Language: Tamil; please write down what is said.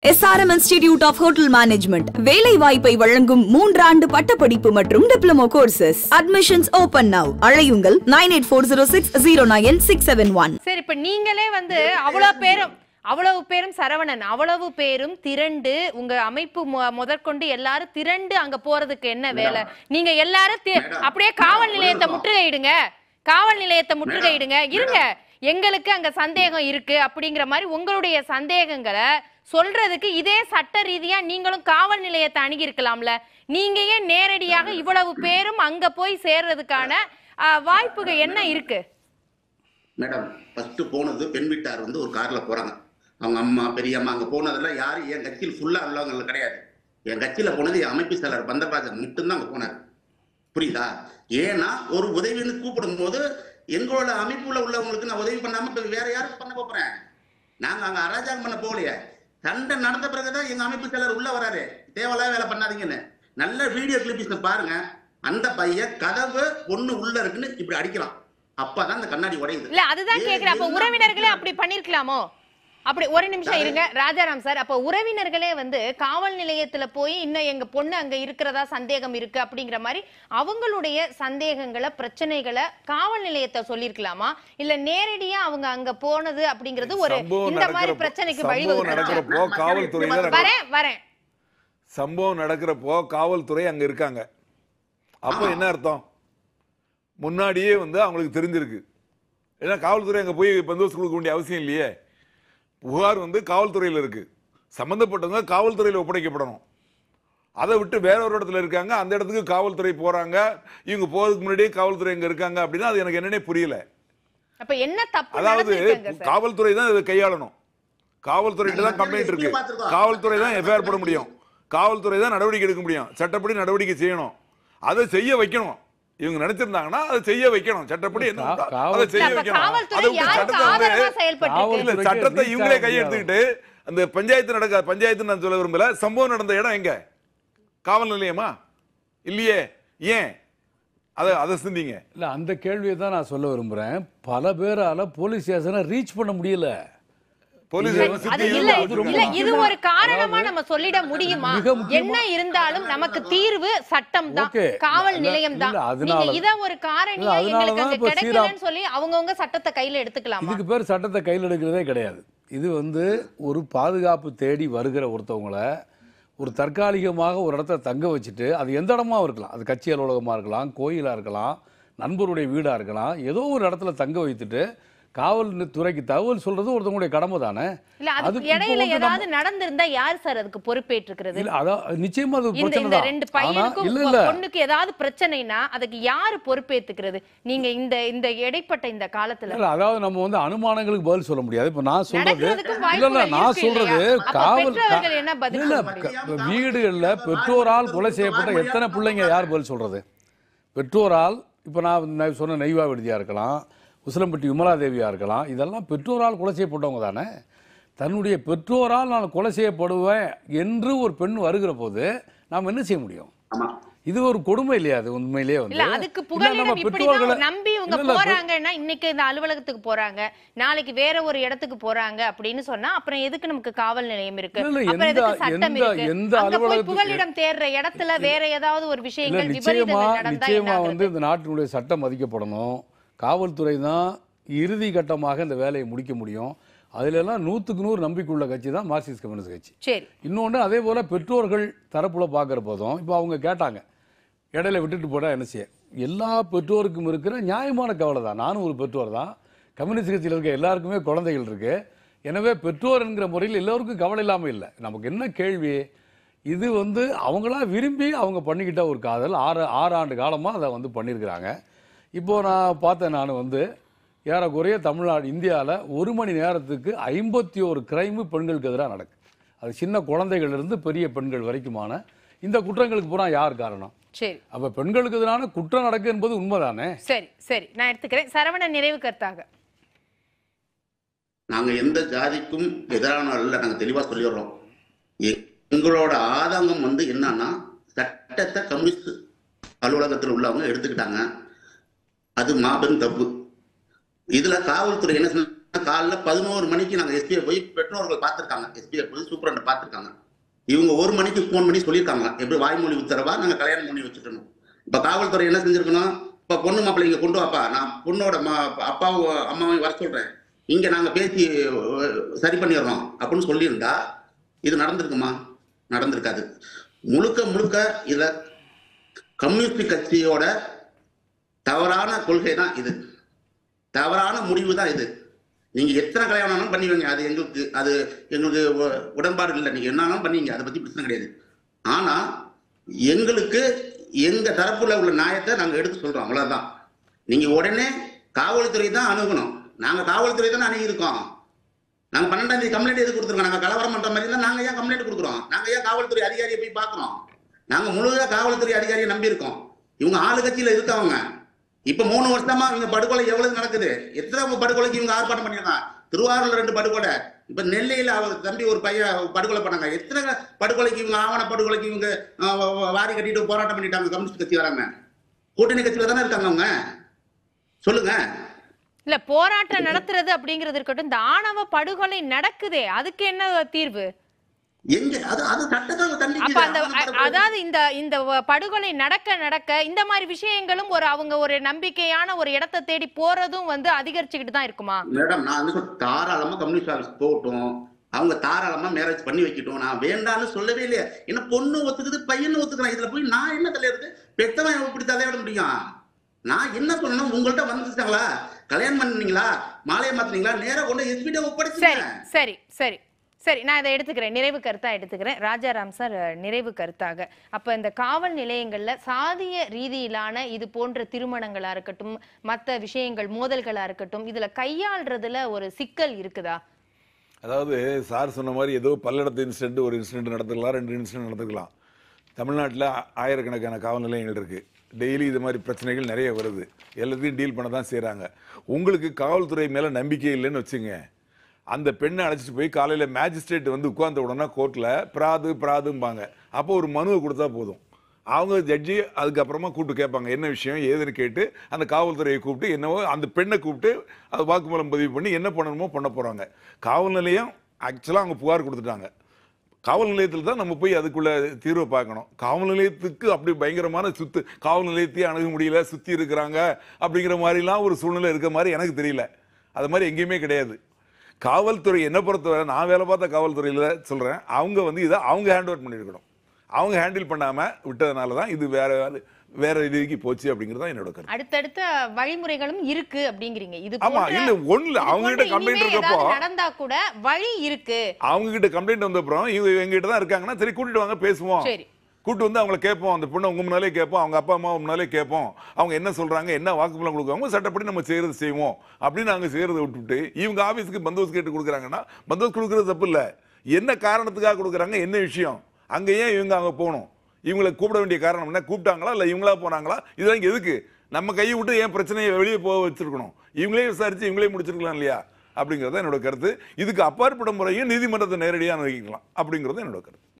SRM institute of hotel management வேலை வாய்ப்பை வழங்கும் மூன்றாண்டு பட்டப்படிப்பு மற்றும் diploma courses admissions open now அழையுங்கள் nine eight four zero six zero nine six seven one சரி இப்ப நீங்களே வந்து அவ்வளவு பேரும் அவ்வளவு பேரும் சரவணன் அவ்வளவு பேரும் திரண்டு உங்க அமைப்பு மு- முதற்கொண்டு எல்லாரும் திரண்டு அங்க போறதுக்கு என்ன வேலை நீங்க எல்லாரும் தி- அப்படியே காவல் நிலையத்தை முற்றுகையிடுங்க காவல் நிலையத்தை முற்றுகையிடுங்க இருங்க எங்களுக்கு அங்க சந்தேகம் இருக்கு அப்படிங்கிற மாதிரி உங்களுடைய சந்தேகங்களை சொல்றதுக்கு இதே சட்ட ரீதியா நீங்களும் காவல் நிலையத்தை அணுகி இருக்கலாம்ல நீங்க ஏன் நேரடியாக இவ்வளவு பேரும் அங்க போய் சேர்றதுக்கான ஆ, வாய்ப்புகள் என்ன இருக்கு மேடம் ஃபர்ஸ்ட் போனது பெண் வீட்டார் வந்து ஒரு கார்ல போறாங்க அவங்க அம்மா பெரியம்மா அங்க போனதெல்லாம் யாரும் என் கட்சியில் ஃபுல்லா உள்ளவங்க கிடையாது என் கட்சியில போனது என் அமைப்பு செயலர் பந்தராஜன் மட்டும்தான் அங்க போனார் புரியுதா ஏன்னா ஒரு உதவின்னு கூப்பிடும் போது எங்களோட அமைப்புல உள்ளவங்களுக்கு நான் உதவி பண்ணாம இப்ப வேற யாருக்கு பண்ண போறேன் நாங்க அங்க அராஜகம் பண்ண போகலையே சண்டை நடந்த பிறகுதான் எங்க அமைப்பு செயலர் உள்ள வராரு தேவையில்லாத வேலை பண்ணாதீங்கன்னு நல்ல வீடியோ கிளிப்பிஸ் பாருங்க அந்த பையன் கதவு ஒண்ணு உள்ள இருக்குன்னு இப்படி அடிக்கலாம் அப்பதான் அந்த கண்ணாடி உடையுது இல்ல அதுதான் ஏன் கேக்குறேன் அப்ப என்ன உறவினர்களே அப்படி பண்ணிருக்கலாமோ அப்படி ஒரு நிமிஷம் இருங்க ராஜாராம் சார் அப்ப உறவினர்களே வந்து காவல் நிலையத்துல போய் இன்னும் எங்க பொண்ணு அங்க இருக்கிறதா சந்தேகம் இருக்கு அப்படிங்கிற மாதிரி அவங்களுடைய சந்தேகங்களை பிரச்சனைகளை காவல் நிலையத்தை சொல்லிருக்கலாமா இல்ல நேரடியா அவங்க அங்க போனது அப்படிங்கிறது ஒரு சம்பவம் இந்த மாதிரி நடக்கிறப்போ- பிரச்சனைக்கு சம்பவம் வழிவகுக்கும் நடக்கிறப்போ காவல்துறை தான் நடக்கும். வரேன் வரேன் சம்பவம் நடக்கிறப்போ காவல்துறை அங்க இருக்காங்க அப்போ ஆமா. என்ன அர்த்தம் முன்னாடியே வந்து அவங்களுக்கு தெரிஞ்சிருக்கு ஏன்னா காவல்துறை அங்க போய் பந்தோபஸ்து கொடுக்க வேண்டிய அவசியம் இல்லையே புகார் வந்து காவல்துறையில் இருக்கு சம்பந்தப்பட்டவங்க காவல்துறையில் ஒப்படைக்கப்படணும் அதை விட்டு வேற ஒரு இடத்துல இருக்காங்க அந்த இடத்துக்கு காவல்துறை போறாங்க இவங்க போறதுக்கு முன்னாடியே காவல்துறை அங்க இருக்காங்க அப்படின்னா அது எனக்கு என்னன்னே புரியல அப்ப என்ன தப்பு அதாவது நடந்திருக்குங்க சார் காவல்துறை தான் இதை கையாளணும் காவல்துறைகிட்ட தான் கம்ப்ளைண்ட் இருக்கு காவல்துறை தான் எஃப்ஐஆர் போட முடியும் காவல்துறை தான் நடவடிக்கை எடுக்க முடியும் சட்டப்படி நடவடிக்கை செய்யணும் அதை செய்ய வைக்கணும் இவங்க நினைச்சிருந்தாங்கன்னா அதை செய்ய வைக்கணும் சட்டப்படி என்ன உண்டோ அதை செய்ய அப்ப வைக்கணும் காவல்துறை அதை விட்டு யாருக்கு சட்டத்தை ஆதரவா வந்து செயல்பட்டு இல்ல காவல்துறைக்கு சட்டத்தை reach இவங்களே ஆக கையெடுத்துக்கிட்டு அந்த பஞ்சாயத்து நடக்க பஞ்சாயத்து நான் சொல்ல விரும்பல சம்பவம் நடந்த இடம் எங்க காவல் நிலையமா இல்லையே ஏன் அதை அதை சிந்திங்க இல்ல அந்த கேள்வியை தான் நான் சொல்ல விரும்புறேன் பல பேரால போலீஸ் ஸ்டேஷனை ரீச் பண்ண முடியல போலீஸ் இது- சுத்தி அது இருந்து இல்ல அது ரொம்ப இல்ல இது முக்கியமா- ஒரு காரணமா அதாவது நம்ம சொல்லிட முடியுமா மிக முக்கியமா- என்ன இருந்தாலும் நமக்கு தீர்வு சட்டம் தான் Okay. காவல் இல்ல, நிலையம் தான் இல்ல, நீங்க அதனால- இத ஒரு காரணியா இல்ல, அதனால எங்களுக்கு தான் அங்க இப்ப கிடைக்கலன்னு சொல்லி அவங்கவங்க சட்டத்தை கையில எடுத்துக்கலாமா இதுக்கு பேர் சட்டத்தை கையில் எடுக்கிறதே கிடையாது இது வந்து ஒரு பாதுகாப்பு தேடி வருகிற ஒருத்தவங்கள ஒரு தற்காலிகமாக ஒரு இடத்த தங்க வச்சுட்டு அது எந்த இடமா இருக்கலாம் அது கட்சி அலுவலகமாக இருக்கலாம் கோயிலாக இருக்கலாம் நண்பருடைய வீடாக இருக்கலாம் ஏதோ ஒரு இடத்துல தங்க வைத்துட்டு காவல் துறைக்கு தகவல் சொல்றது ஒருத்தவங்களுடைய கடமை தானே இல்ல அது அதுக்கு இப்போ இடையில வந்து ஏதாவது நடந்திருந்தா யார் சார் அதுக்கு பொறுப்பேற்றுக்கிறது இல்ல அதான் நிச்சயமா அது இந்த பிரச்சனை இந்த தான் ரெண்டு ஆனா பையனுக்கும் இல்ல இல்ல பொண்ணுக்கு ஏதாவது பிரச்சனைனா அதுக்கு யாரு பொறுப்பேத்துக்கிறது நீங்க இந்த இந்த இடைப்பட்ட இந்த காலத்துல இல்ல அதாவது நம்ம வந்து அனுமானங்களுக்கு பதில் சொல்ல முடியாது இப்ப நான் சொல்றது நடக்கிறதுக்கும் இல்ல இல்ல வாய்ப்புகள் நான் இருக்கு சொல்றது இல்லையா? அப்ப காவல் பெற்றவர்கள் என்ன பதில் இல்ல சொல்ல முடியும்? க- வீடுகள்ல பெற்றோரால் கொலை செய்யப்பட்ட எத்தனை பிள்ளைங்க யார் பதில் சொல்றது பெற்றோரால் இப்ப நான் நான் சொன்ன நெய்வா விடுதியா இருக்கலாம் உசிலம்பட்டி விமலா தேவியா இருக்கலாம் இதெல்லாம் பெற்றோரால் கொலை செய்யப்பட்டவங்க தானே தன்னுடைய பெற்றோரால் நான் கொலை செய்யப்படுவேன் என்று ஒரு பெண் வருகிற போது நாம் என்ன செய்ய முடியும் ஆமா இது ஒரு கொடுமை இல்லையா அது உண்மையிலேயே வந்து இல்ல அதுக்கு இல்ல, நம்ம புகலிடம் இப்படிதான் பெற்றோர்களை- நம்பி இவங்க இல்ல, இல்ல, பெ- போறாங்கன்னா இன்னைக்கு இந்த அலுவலகத்துக்கு போறாங்க நாளைக்கு வேற ஒரு இடத்துக்கு போறாங்க அப்படின்னு சொன்னா அப்புறம் எதுக்கு நமக்கு காவல் நிலையம் இருக்கு இல்ல, இல்ல, அப்புறம் எந்த- எதுக்கு சட்டம் எந்த- இருக்கு எந்த அங்க போய் அலுவலகத்துக்கு- புகலிடம் தேடுற இடத்துல வேற ஏதாவது ஒரு இல்ல விஷயங்கள் நிச்சயமா விபரீதங்கள் நடந்தா என்ன நிச்சயமா ஆகுறது? வந்து இந்த நாட்டினுடைய சட்டம் மதிக்கப்படணும் காவல்துறை தான் இறுதி கட்டமாக இந்த வேலையை முடிக்க முடியும் அதுல எல்லாம் நூற்றுக்கு நூறு நம்பிக்கையுள்ள கட்சி தான் மார்க்சிஸ்ட் கம்யூனிஸ்ட் கட்சி சரி இன்னொன்று அதே போல் பெற்றோர்கள் தரப்புல பார்க்குற போதும் இப்போ அவங்க கேட்டாங்க இடையில விட்டுட்டு போனால் என்ன செய்ய எல்லா பெற்றோருக்கும் இருக்கிற நியாயமான கவலை தான் நானும் ஒரு பெற்றோர் தான் கம்யூனிஸ்ட் கட்சியில் இருக்க எல்லாருக்குமே குழந்தைகள் இருக்கு எனவே பெற்றோர் என்கிற முறையில் எல்லோருக்கும் கவலை இல்லாமல் இல்லை நமக்கு என்ன கேள்வி இது வந்து அவங்களா விரும்பி அவங்க பண்ணிக்கிட்ட ஒரு காதல் ஆறு ஆறு ஆண்டு காலமாக அதை வந்து பண்ணியிருக்கிறாங்க இப்போ நான் பார்த்தேன் நான் வந்து ஏறக்குறைய தமிழ்நாடு இந்தியாவில் ஒரு மணி நேரத்துக்கு ஐம்பத்தி ஒரு கிரைமு பெண்களுக்கு எதிராக நடக்கு அது சின்ன குழந்தைகள் இருந்து பெரிய பெண்கள் வரைக்குமான இந்த குற்றங்களுக்கு பூரா யார் காரணம் சரி அப்ப பெண்களுக்கு எதிரான குற்றம் நடக்கு என்பது உண்மைதானே சரி சரி நான் எடுத்துக்கிறேன் சரவண நிறைவு கருத்தாக நாங்க எந்த ஜாதிக்கும் எதிரான அல்ல நாங்க தெளிவா சொல்லிடுறோம் எ- எங்களோட ஆதங்கம் வந்து என்னன்னா சட்டத்தை கம்யூனிஸ்ட் அலுவலகத்தில் உள்ளவங்க எடுத்துக்கிட்டாங்க அது மாபெரும் தப்பு இதுல காவல்துறை என்ன செஞ்சாங்க? காலைல பதினோரு மணிக்கு நாங்க எஸ்பிஐ போய் பெற்றோர்கள் பார்த்திருக்காங்க எஸ்பிஐ போய் சூப்பரண்டை பார்த்திருக்காங்க இவங்க ஒரு மணிக்கு ஃபோன் பண்ணி சொல்லியிருக்காங்க எப்படி வாய்மொழி உத்தரவா நாங்க கல்யாணம் பண்ணி வச்சுட்டணும் இப்ப காவல்துறை என்ன செஞ்சிருக்கணும் இப்ப பொண்ணு மாப்பிள்ளை இங்க கொண்டு வாப்பா நான் பொண்ணோட மா- அப்பாவும் அம்மாவையும் வர சொல்றேன் இங்க நாங்க பேசி அஹ், சரி பண்ணிடுறோம் அப்படின்னு சொல்லியிருந்தா இது நடந்திருக்குமா நடந்திருக்காது முழுக்க முழுக்க இதுல கம்யூனிஸ்ட் கட்சியோட தவறான கொள்கை தான் இது தவறான முடிவு தான் இது நீங்க எத்தனை கல்யாணம் வேணாலும் பண்ணுவீங்க அது எங்களுக்கு அது எங்களுக்கு உ- உடன்பாடு இல்லை நீங்க என்னன்னாலும் பண்ணுவீங்க அதை பத்தி பிரச்சனை கிடையாது ஆனா எங்களுக்கு எங்க தரப்புல உள்ள நியாயத்தை நாங்க எடுத்து சொல்றோம் அவ்வளவுதான் நீங்க உடனே காவல்துறை தான் அணுகணும் நாங்க காவல்துறை தான் அணுகியிருக்கோம் நாங்க பன்னெண்டாம் தேதி கம்ப்ளைண்ட் எது கொடுத்துருக்கோம் நாங்க கலவரம் பண்ற மாதிரி இருந்தா நாங்க ஏன் கம்ப்ளைண்ட் கொடுக்குறோம் நாங்க ஏன் காவல்துறை அதிகாரியை போய் பார்க்கறோம் நாங்க முழுதா காவல்துறை அதிகாரியை நம்பி இருக்கோம் இவங்க ஆளு கட்சியில இருக்கவங்க இப்ப மூணு வருஷமா இவங்க படுகொலை எவ்வளவு நடக்குது எத்தனை படுகொலைக்கு இவங்க ஆர்ப்பாட்டம் பண்ணிருக்காங்க திருவாரூர்ல ரெண்டு படுகொலை இப்ப நெல்லையில அவர் தம்பி ஒரு பையன் படுகொலை பண்ணாங்க எத்தனை படுகொலைக்கு இவங்க ஆவண படுகொலைக்கு இவங்க ஆஹ், வ- வ- வாரி கட்டிட்டு போராட்டம் பண்ணிட்டாங்க கம்யூனிஸ்ட் கட்சி வராங்க கூட்டணி கட்சியில தானே இருக்காங்க அவங்க சொல்லுங்க இல்ல போராட்டம் நடத்துறது அப்படிங்கிறது இருக்கட்டும் இந்த ஆணவ படுகொலை நடக்குதே அதுக்கு என்ன தீர்வு எங்க அது அது சட்டத்தை அப்ப தண்டிக்குது அந்த ஆவண அ- படுகொலை. அதாவது இந்த இந்த வ- படுகொலை நடக்க நடக்க இந்த மாதிரி விஷயங்களும் ஒரு அவங்க ஒரு நம்பிக்கையான ஒரு இடத்தை தேடி போறதும் வந்து அதிகரிச்சுக்கிட்டு தான் இருக்குமா மேடம் நான் வந்து சொல்றேன், தாராளமா கம்யூனிஸ்ட் ஆஃபீஸ் போகட்டும் அவங்க தாராளமா மேரேஜ் பண்ணி வைக்கட்டும் நான் வேண்டாம்னு சொல்லவே இல்லையா என்ன பொண்ணு ஒத்துக்குது பையனும் ஒத்துக்கிறான் இதுல போய் நான் என்ன தலையிடுறது பெத்தவன் இப்படி தலையிட முடியும் நான் என்ன சொல்லணும் உங்கள்ட்ட வந்துட்டாங்களா கல்யாணம் பண்ணீங்களா மாலையை மாத்துனீங்களா நேரா கொண்டு எஸ்பிட்ட சரி ஒப்படைச்சிங்க சரி சரி சரி நான் இதை எடுத்துக்கிறேன் நிறைவு கருத்தா எடுத்துக்கிறேன் ராஜாராம் சார் அஹ், நிறைவு கருத்தாக அப்ப இந்த காவல் நிலையங்கள்ல சாதிய ரீதியிலான இது போன்ற திருமணங்களா இருக்கட்டும் மத்த விஷயங்கள் மோதல்களா இருக்கட்டும் இதுல கையாள்றதுல ஒரு சிக்கல் இருக்குதா அதாவது சார் சொன்ன மாதிரி ஏதோ பல்லடத்து இன்சிடென்ட் ஒரு இன்சிடென்ட் நடந்துக்கலாம் ரெண்டு இன்சிடென்ட் நடந்துக்கலாம் தமிழ்நாட்டில் ஆயிரக்கணக்கான காவல் நிலையங்கள் இருக்கு டெய்லி இது மாதிரி பிரச்சனைகள் நிறைய வருது எல்லாத்தையும் டீல் பண்ண தான் செய்கிறாங்க உங்களுக்கு காவல்துறை மேலே நம்பிக்கை இல்லைன்னு வச்சுங்க அந்த பெண்ணை அழைச்சிட்டு போய் காலையில் மேஜிஸ்ட்ரேட் வந்து உட்கார்ந்த உடனே கோர்ட்டில் பிராது பிராதும்பாங்க அப்போ ஒரு மனுவை கொடுத்தா போதும் அவங்க ஜட்ஜி அதுக்கப்புறமா கூப்பிட்டு கேட்பாங்க என்ன விஷயம் ஏதுன்னு கேட்டு அந்த காவல்துறையை கூப்பிட்டு என்னவோ அந்த பெண்ணை கூப்பிட்டு அது வாக்குமூலம் பதிவு பண்ணி என்ன பண்ணணுமோ பண்ண போகிறாங்க காவல் நிலையம் ஆக்சுவலாக அவங்க புகார் கொடுத்துட்டாங்க காவல் நிலையத்தில் தான் நம்ம போய் அதுக்குள்ள தீர்வை பார்க்கணும் காவல் நிலையத்துக்கு அப்படி பயங்கரமான சுத்து காவல் நிலையத்தையே அணுக முடியல சுற்றி இருக்கிறாங்க அப்படிங்கிற மாதிரிலாம் ஒரு சூழ்நிலை இருக்க மாதிரி எனக்கு தெரியல அது மாதிரி எங்கேயுமே கிடையாது காவல்துறை என்ன பொறுத்தவரை நான் வேலை பார்த்த காவல்துறையில் சொல்கிறேன் அவங்க வந்து இதை அவங்க ஹேண்ட் ஓவர் பண்ணியிருக்கணும் அவங்க ஹேண்டில் பண்ணாமல் விட்டதுனால தான் இது வேற வேற இதுக்கு போச்சு அப்படிங்கிறது தான் என்னோட கருத்து அடுத்தடுத்த வழிமுறைகளும் இருக்கு அப்படிங்கிறீங்க இது ஆமா போன்ற- இல்ல ஒண்ணுல இது அவங்க கிட்ட போன்ற கம்ப்ளைண்ட் இனிமே இருக்கப்போ ஏதாவது நடந்தா கூட வழி இருக்கு அவங்க கிட்ட கம்ப்ளைண்ட் வந்த அப்புறம் இவங்க எங்ககிட்ட தான் இருக்காங்கன்னா சரி கூட்டிட்டு வாங்க பேசுவோம் சரி கூட்டு வந்து அவங்கள கேட்போம் அந்த பொண்ணை உங்க முன்னாலே கேட்போம் அவங்க அப்பா அம்மா முன்னாலே கேட்போம் அவங்க என்ன சொல்றாங்க என்ன வாக்குமூலம் கொடுக்குறாங்க சட்டப்படி நம்ம செய்யறது செய்வோம் அப்படின்னு நாங்க செய்யறதை விட்டுவிட்டு இவங்க ஆபீஸ்க்கு பந்தோஸ் கேட்டு கொடுக்குறாங்கன்னா பந்தோஸ் கொடுக்கறது தப்பு இல்ல என்ன காரணத்துக்காக கொடுக்குறாங்க என்ன விஷயம் அங்க ஏன் இவங்க அங்க போகணும் இவங்களை கூப்பிட வேண்டிய காரணம் என்ன கூப்பிட்டாங்களா இல்ல இவங்களா போனாங்களா இதெல்லாம் இங்க எதுக்கு நம்ம கையை விட்டு ஏன் பிரச்சனையை வெளியே போக வச்சிருக்கணும் இவங்களே விசாரிச்சு இவங்களே முடிச்சிருக்கலாம் இல்லையா அப்படிங்கிறது என்னோட கருத்து இதுக்கு அப்பாற்பட்ட முறையும் நீதிமன்றத்தை நேரடியாக அணுகிக்கலாம் அப்படிங்கிறது என்னோட கருத்து